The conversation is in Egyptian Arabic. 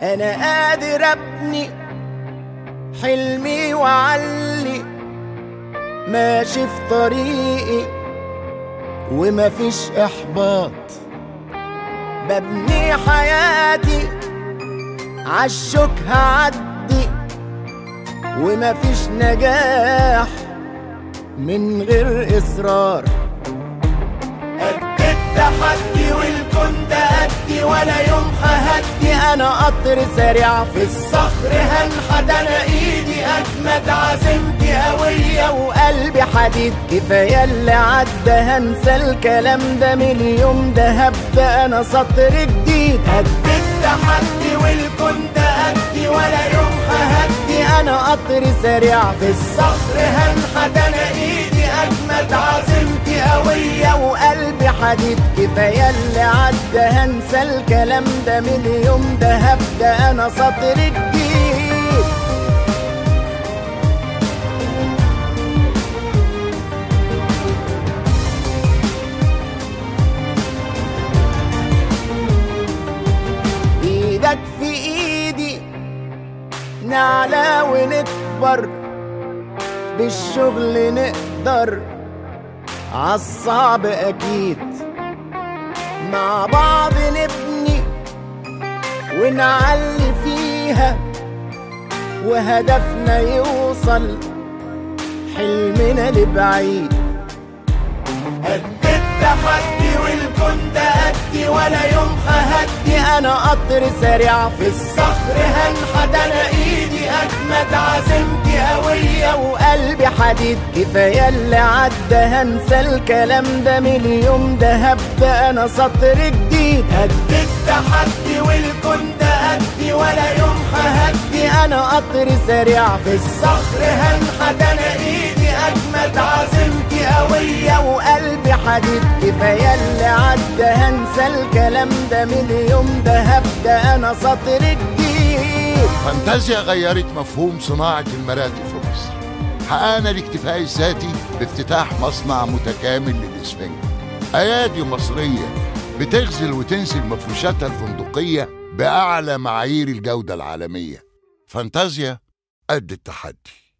انا قادر ابني حلمي وعلي ماشي في طريقي ومفيش احباط ببني حياتي عالشوك هعدي ومفيش نجاح من غير اصرار قد التحدي والكون ده قدي ولا يوم ههدي انا قطر سريع في الصخر هنحت انا ايدي اجمد عزيمتي قوية وقلبي حديد كفاية اللي عدى هنسى الكلام ده مليون ده هبدأ انا سطر جديد قد التحدي والكون ده قدي ولا يوم ههدي انا قطر سريع في الصخر هنحت انا ايدي اجمد عزيمتي قوية وقلبي حديد كفاية اللي عدى هنسى الكلام ده مليون ده هبدأ انا سطر جديد ايدك في ايدي نعلى ونكبر بالشغل نقدر عالصعب اكيد مع بعض نبني ونعلي فيها وهدفنا يوصل حلمنا لبعيد قد التحدي والكون ده قدي ولا يوم ههدي انا قطر سريع في الصخر هنحت انا ايدي اجمد عزيمتي قوية وقلبي حديد كفاية اللي عدى هنسى الكلام ده مليون ده هبدأ انا سطر جديد قد التحدي والكون ده قدي ولا يوم ههدي انا قطر سريع في الصخر هنحت انا ايدي اجمد عزيمتي قوية وقلبي حديد كفاية اللي عدى هنسى الكلام ده مليون ده هبدأ انا سطر جديد فانتازيا غيرت مفهوم صناعة المراتب في مصر حققنا الاكتفاء الذاتي بافتتاح مصنع متكامل للإسفنج أيادي مصرية بتغزل وتنسج مفروشاتها الفندقية بأعلى معايير الجودة العالمية فانتازيا قد التحدي